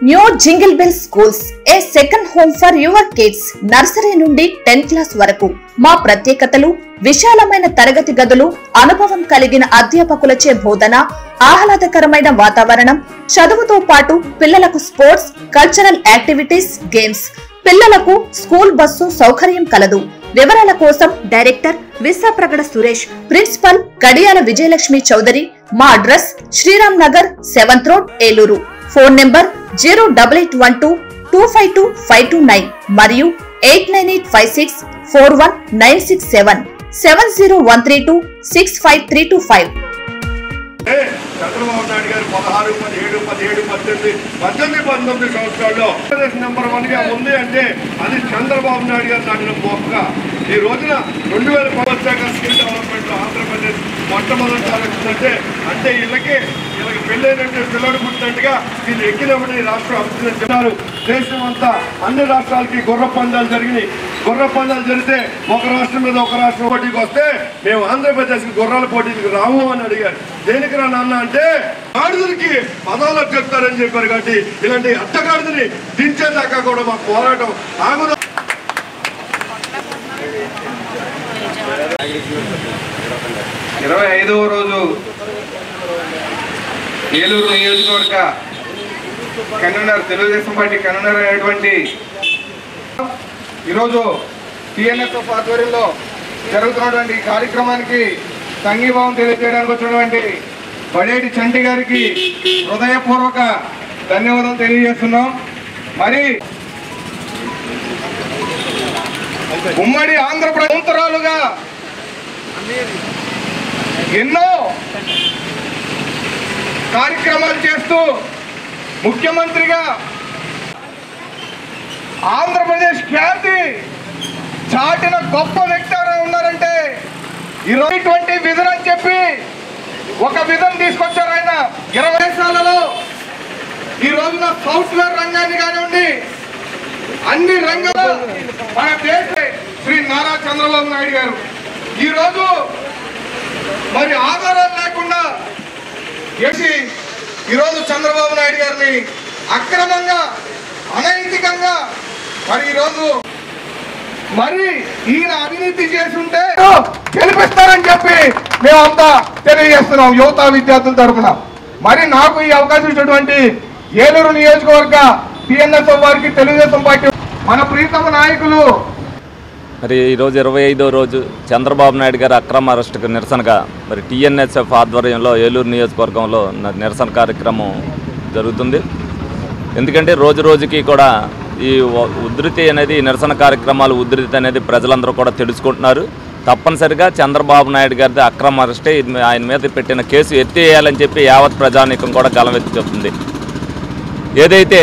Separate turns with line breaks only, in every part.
new jingle bell schools a second home for your kids nursery నుండి tenth class వరకు మా ప్రత్యేకతలు విశాలమైన తరగతి గదులు అనుభవం కలిగిన అధ్యాపకులచే బోధన ఆహ్లాదకరమైన వాతావరణం చదువుతో పాటు పిల్లలకు స్పోర్ట్స్ కల్చరల్ యాక్టివిటీస్ గేమ్స్ పిల్లలకు స్కూల్ బస్సు సౌకర్యం కలదు వివరాల కోసం డైరెక్టర్ విశాప్రగడ సురేష్ ప్రిన్సిపల్ కడియాల విజయలక్ష్మి చౌదరి మా address Sriram Nagar seventh road Eluru phone number zero double eight one two two five two five two nine మరియు eight nine eight five six four one nine six seven seven zero one three two six five three two five
ఏ, చంద్రబాబు నాయుడు గారు పదహారు పదిహేడు పదిహేడు పద్దెనిమిది పద్దెనిమిది పంతొమ్మిది సంవత్సరాల్లో Andhra Pradesh number one గా ఉంది అంటే అది చంద్రబాబు నాయుడు గారు నాటిన మొక్క ఈ రోజున రెండు వేల వచ్చాక స్కిల్ డెవలప్మెంట్ లో ఆంధ్రప్రదేశ్ మొట్టమొదటిసారి వచ్చిందంటే అంటే వీళ్ళకి వీళ్ళకి పెళ్ళైనట్టు పిల్లడు పుట్టినట్టుగా వీళ్ళు ఎక్కినప్పుడు ఈ రాష్ట్రం అభివృద్ధి చెందారు దేశం అంతా అన్ని రాష్ట్రాలకి గుర్ర పందాలు జరిగినాయి గుర్ర పందాలు జరిగితే ఒక రాష్ట్రం మీద ఒక రాష్ట్రం పోటీకి వస్తే మేము ఆంధ్రప్రదేశ్కి గుర్రాల పోటీకి రాము అని అడిగారు దేనికి రా నాన్న అంటే గాడిదలకి పదాలు చెప్తారని చెప్పారు కాబట్టి ఇలాంటి అడ్డగాడిదని దించేదాకా కూడా మా పోరాటం ఆగుదా
ఇరవై ఐదవ రోజు ఏలూరు నియోజకవర్గ కన్వీనర్ తెలుగుదేశం పార్టీ కన్వీనర్ అయినటువంటి ఈరోజు టిఎన్ఎస్ఎఫ్ ఆధ్వర్యంలో జరుగుతున్నటువంటి ఈ కార్యక్రమానికి సంఘీభావం తెలియజేయడానికి వచ్చినటువంటి బడేటి చంటి గారికి హృదయపూర్వక ధన్యవాదాలు తెలియజేస్తున్నాం మరి ఉమ్మడి ఆంధ్రప్రదేశ్ సంవత్సరాలుగా ఎన్నో కార్యక్రమాలు చేస్తూ ముఖ్యమంత్రిగా ఆంధ్రప్రదేశ్ ఖ్యాతి చాటిన గొప్ప వ్యక్తి ఎవరైనా ఉన్నారంటే ఈరోజు ఇటువంటి విధులు అని చెప్పి ఒక విధం తీసుకొచ్చారు ఆయన ఇరవై దేశాలలో ఈ రోజున సాఫ్ట్వేర్ రంగాన్ని కానివ్వండి అన్ని రంగాల్లో మన దేశ శ్రీ నారా చంద్రబాబు నాయుడు గారు ఈ రోజు మరి ఆధారాలు లేకుండా చేసి ఈరోజు చంద్రబాబు నాయుడు గారిని అక్రమంగా అనైతికంగా మరి ఈరోజు మరి ఈయన అవినీతి చేసి ఉంటే గెలిపిస్తారని చెప్పి మేమంతా తెలియజేస్తున్నాం యువత విద్యార్థుల తరఫున మరి నాకు ఈ అవకాశం ఇచ్చినటువంటి ఏలూరు నియోజకవర్గ టిఎన్ఎస్ వారికి తెలుగుదేశం పార్టీ మన ప్రీతమ నాయకులు
మరి ఈరోజు ఇరవై ఐదో రోజు చంద్రబాబు నాయుడు గారి అక్రమ అరెస్టుకు నిరసనగా మరి టీఎన్ఎస్ఎఫ్ ఆధ్వర్యంలో ఏలూరు నియోజకవర్గంలో న- నిరసన కార్యక్రమం జరుగుతుంది ఎందుకంటే రోజు రోజుకి కూడా ఈ వ- ఉధృతి అనేది ఈ నిరసన కార్యక్రమాలు ఉధృతి అనేది ప్రజలందరూ కూడా తెలుసుకుంటున్నారు తప్పనిసరిగా చంద్రబాబు నాయుడు గారిది అక్రమ అరెస్టే ఇది ఆయన మీద పెట్టిన కేసు ఎత్తేయాలని చెప్పి యావత్ ప్రజానీకం కూడా గలమెత్తి చెప్తుంది ఏదైతే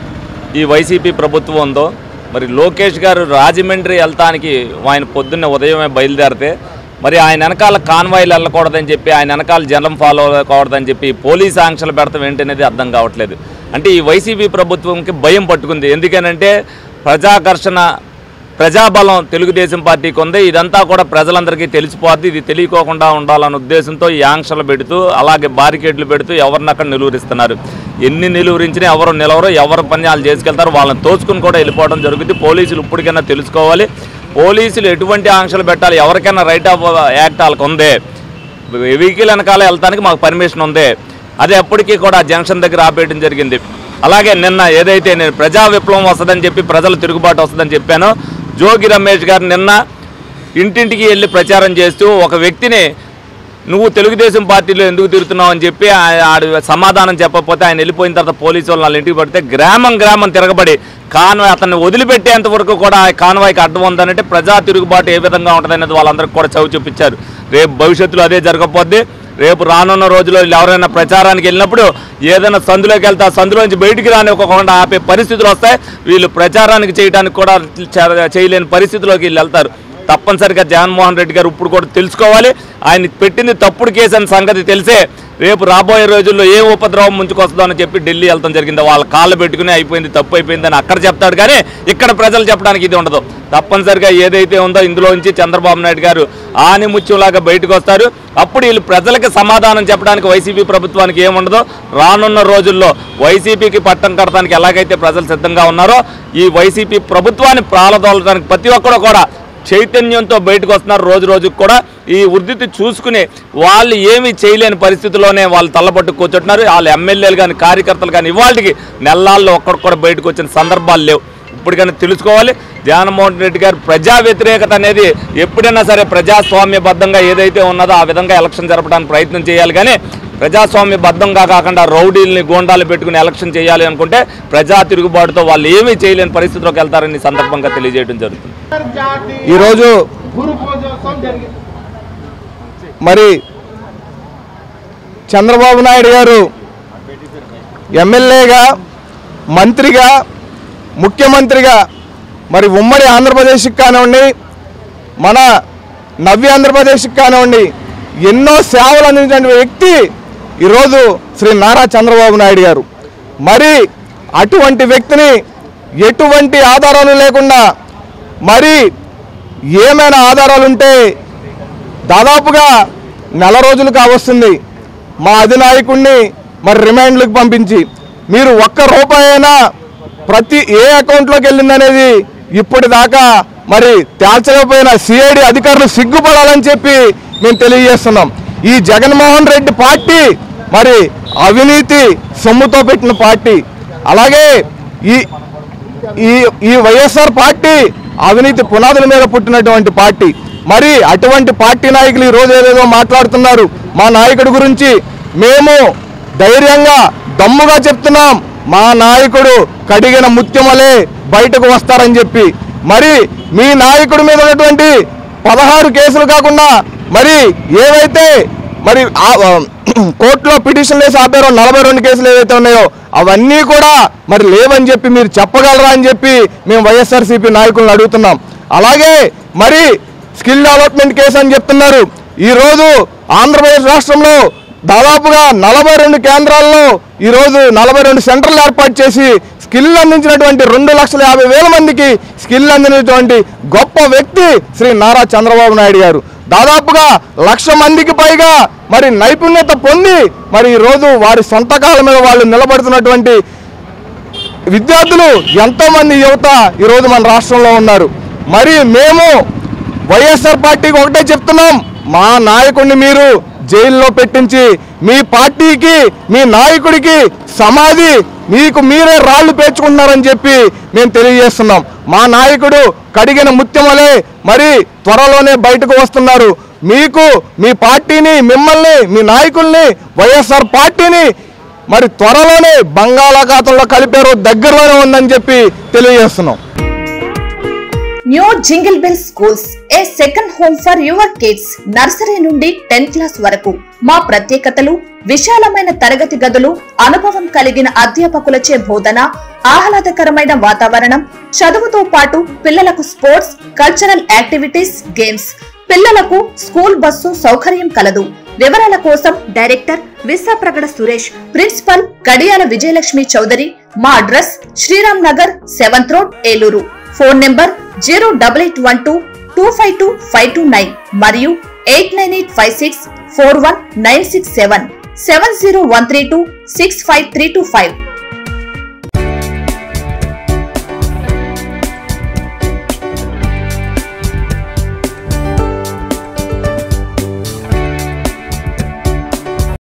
ఈ వైసీపీ ప్రభుత్వం ఉందో మరి లోకేష్ గారు రాజమండ్రి వెళ్తానికి ఆయన పొద్దున్న ఉదయమే బయలుదేరితే మరి ఆయన వెనకాల కాన్వాయిలు వెళ్ళకూడదని చెప్పి ఆయన వెనకాల జనం ఫాలో అవ్వకూడదని చెప్పి పోలీస్ ఆంక్షలు పెడతాం ఏంటనేది అర్థం కావట్లేదు అంటే ఈ వైసీపీ ప్రభుత్వంకి భయం పట్టుకుంది ఎందుకనంటే ప్రజాకర్షణ ప్రజాబలం తెలుగుదేశం పార్టీకి ఉంది ఇదంతా కూడా ప్రజలందరికీ తెలిసిపోద్ది ఇది తెలియకోకుండా ఉండాలన్న ఉద్దేశంతో ఈ ఆంక్షలు పెడుతూ అలాగే బారికేడ్లు పెడుతూ ఎవరిని అక్కడ నిలువరిస్తున్నారు ఎన్ని నిలువరించినా ఎవరు నిలవరు ఎవరు పని వాళ్ళు చేసుకెళ్తారు వాళ్ళని తోచుకుని కూడా వెళ్ళిపోవడం జరుగుతుంది పోలీసులు ఇప్పటికైనా తెలుసుకోవాలి పోలీసులు ఎటువంటి ఆంక్షలు పెట్టాలి ఎవరికైనా రైట్ ఆఫ్ యాక్ట్ వాళ్ళకి ఉందే వెహికల్ వెనకాల వెళ్తానికి మాకు పర్మిషన్ ఉంది అది ఎప్పటికీ కూడా జంక్షన్ దగ్గర ఆపేయడం జరిగింది అలాగే నిన్న ఏదైతే నేను ప్రజా విప్లవం వస్తుందని చెప్పి ప్రజల తిరుగుబాటు వస్తుందని చెప్పానో జోగి రమేష్ గారు నిన్న ఇంటింటికి వెళ్ళి ప్రచారం చేస్తూ ఒక వ్యక్తిని నువ్వు తెలుగుదేశం పార్టీలో ఎందుకు తిరుగుతున్నావు అని చెప్పి ఆ- ఆడు సమాధానం చెప్పకపోతే ఆయన వెళ్ళిపోయిన తర్వాత పోలీసు వాళ్ళు వాళ్ళ ఇంటికి పడితే గ్రామం గ్రామం తిరగబడి కాన్వాయ్ అతన్ని వదిలిపెట్టేంత వరకు కూడా ఆ కాన్వాయ్కి అడ్డం ఉందనంటే ప్రజా తిరుగుబాటు ఏ విధంగా ఉంటుందనేది వాళ్ళందరికీ కూడా చవి చూపించారు రేపు భవిష్యత్తులో అదే జరగకపోద్ది రేపు రానున్న రోజుల్లో వీళ్ళు ఎవరైనా ప్రచారానికి వెళ్ళినప్పుడు ఏదైనా సందులోకి వెళ్తే ఆ సందులో నుంచి బయటికి రానివ్వకుండా ఆపే పరిస్థితులు వస్తాయి వీళ్ళు ప్రచారానికి చేయడానికి కూడా చ- చేయలేని పరిస్థితిలోకి వీళ్ళు వెళ్తారు తప్పనిసరిగా జగన్మోహన్ రెడ్డి గారు ఇప్పుడు కూడా తెలుసుకోవాలి ఆయన పెట్టింది తప్పుడు కేసు అని సంగతి తెలిసే రేపు రాబోయే రోజుల్లో ఏ ఉపద్రవం ముంచుకొస్తుందో అని చెప్పి ఢిల్లీ వెళ్తాం జరిగింది వాళ్ళ కాళ్ళు పెట్టుకుని అయిపోయింది తప్పు అయిపోయింది అని అక్కడ చెప్తాడు కానీ ఇక్కడ ప్రజలు చెప్పడానికి ఇది ఉండదు తప్పనిసరిగా ఏదైతే ఉందో ఇందులోంచి చంద్రబాబు నాయుడు గారు ఆనిముత్యంలాగా బయటకు వస్తారు అప్పుడు వీళ్ళు ప్రజలకు సమాధానం చెప్పడానికి వైసీపీ ప్రభుత్వానికి ఏముండదో రానున్న రోజుల్లో వైసీపీకి పట్టం కడటానికి ఎలాగైతే ప్రజలు సిద్ధంగా ఉన్నారో ఈ వైసీపీ ప్రభుత్వాన్ని ప్రాలదోలడానికి ప్రతి ఒక్కరు కూడా చైతన్యంతో బయటకు వస్తున్నారు రోజు రోజుకు కూడా ఈ ఉద్ధృతి చూసుకుని వాళ్ళు ఏమీ చేయలేని పరిస్థితిలోనే వాళ్ళు తల్లబట్టు కూర్చుంటున్నారు వాళ్ళు ఎమ్మెల్యేలు కానీ కార్యకర్తలు కానీ ఇవాళకి నెలల్లో ఒక్కడికి కూడా బయటకు వచ్చిన సందర్భాలు లేవు ఇప్పటికైనా తెలుసుకోవాలి జగన్మోహన్ రెడ్డి గారు ప్రజా వ్యతిరేకత అనేది ఎప్పుడైనా సరే ప్రజాస్వామ్యబద్ధంగా ఏదైతే ఉన్నదో ఆ విధంగా ఎలక్షన్ జరపడానికి ప్రయత్నం చేయాలి కానీ ప్రజాస్వామ్యబద్ధంగా కాకుండా రౌడీల్ని గోండాలు పెట్టుకుని ఎలక్షన్ చేయాలి అనుకుంటే ప్రజా తిరుగుబాటుతో వాళ్ళు ఏమీ చేయలేని పరిస్థితిలోకి వెళ్తారని ఈ సందర్భంగా తెలియజేయడం జరుగుతుంది
ఈరోజు మరి చంద్రబాబు నాయుడు గారు ఎమ్మెల్యేగా మంత్రిగా ముఖ్యమంత్రిగా మరి ఉమ్మడి ఆంధ్రప్రదేశ్కి కానివ్వండి మన నవ్య ఆంధ్రప్రదేశ్కి కానివ్వండి ఎన్నో సేవలు అందించిన వ్యక్తి ఈరోజు శ్రీ నారా చంద్రబాబు నాయుడు గారు మరి అటువంటి వ్యక్తిని ఎటువంటి ఆధారాలు లేకుండా మరి ఏమైనా ఆధారాలు ఉంటే దాదాపుగా నెల రోజులు కావస్తుంది మా అధినాయకుడిని మరి రిమైండ్లకు పంపించి మీరు ఒక్క రూపాయి అయినా ప్రతి ఏ అకౌంట్లోకి వెళ్ళిందనేది ఇప్పటిదాకా మరి తేల్చలేకపోయిన సిఐడి అధికారులు సిగ్గుపడాలని చెప్పి మేము తెలియజేస్తున్నాం ఈ జగన్మోహన్ రెడ్డి పార్టీ మరి అవినీతి సొమ్ముతో పెట్టిన పార్టీ అలాగే ఈ ఈ ఈ వైఎస్ఆర్ పార్టీ అవినీతి పునాదుల మీద పుట్టినటువంటి పార్టీ మరి అటువంటి పార్టీ నాయకులు ఈ రోజు ఏదేదో మాట్లాడుతున్నారు మా నాయకుడి గురించి మేము ధైర్యంగా దమ్ముగా చెప్తున్నాం మా నాయకుడు కడిగిన ముత్యమలే బయటకు వస్తారని చెప్పి మరి మీ నాయకుడి మీద ఉన్నటువంటి పదహారు కేసులు కాకుండా మరి ఏవైతే మరి ఆ- ఆ, కోర్టులో పిటిషన్ వేసి ఆపారో నలభై రెండు కేసులు ఏవైతే ఉన్నాయో అవన్నీ కూడా మరి లేవని చెప్పి మీరు చెప్పగలరా అని చెప్పి మేము వైఎస్ఆర్సీపీ నాయకులను అడుగుతున్నాం అలాగే మరి స్కిల్ డెవలప్మెంట్ కేసు అని చెప్తున్నారు ఈరోజు ఆంధ్రప్రదేశ్ రాష్ట్రంలో దాదాపుగా నలభై రెండు కేంద్రాల్లో ఈరోజు నలభై రెండు సెంటర్లు ఏర్పాటు చేసి స్కిల్ అందించినటువంటి రెండు లక్షల యాభై వేల మందికి స్కిల్ అందించినటువంటి గొప్ప వ్యక్తి శ్రీ నారా చంద్రబాబు నాయుడు గారు దాదాపుగా లక్ష మందికి పైగా మరి నైపుణ్యత పొంది మరి ఈరోజు వారి సొంత కాళ్ళ మీద వాళ్ళు నిలబడుతున్నటువంటి విద్యార్థులు ఎంతోమంది యువత ఈరోజు మన రాష్ట్రంలో ఉన్నారు మరి మేము వైఎస్ఆర్ పార్టీకి ఒకటే చెప్తున్నాం మా నాయకుడిని మీరు జైల్లో పెట్టించి మీ పార్టీకి మీ నాయకుడికి సమాధి మీకు మీరే రాళ్లు పేర్చుకుంటున్నారని చెప్పి మేము తెలియజేస్తున్నాం మా నాయకుడు కడిగిన ముత్యమలే మరి త్వరలోనే బయటకు వస్తున్నారు మీకు మీ పార్టీని మిమ్మల్ని మీ నాయకుల్ని వైఎస్ఆర్ పార్టీని మరి త్వరలోనే బంగాళాఖాతంలో కలిపే రోజు దగ్గరలోనే ఉందని చెప్పి తెలియజేస్తున్నాం
new jingle bell schools a second home for your kids nursery నుండి టెన్త్ క్లాస్ వరకు మా ప్రత్యేకతలు విశాలమైన తరగతి గదులు అనుభవం కలిగిన అధ్యాపకులచే బోధన ఆహ్లాదకరమైన వాతావరణం చదువుతో పాటు పిల్లలకు స్పోర్ట్స్ కల్చరల్ యాక్టివిటీస్ గేమ్స్ పిల్లలకు స్కూల్ బస్సు సౌకర్యం కలదు వివరాల కోసం డైరెక్టర్ విశాప్రగడ సురేష్ ప్రిన్సిపల్ కడియాల విజయలక్ష్మి చౌదరి మా address Sriram Nagar seventh road Eluru phone number zero double eight one two two five two five two nine మరియు eight nine eight five six four one nine six seven seven zero one three two six five three two five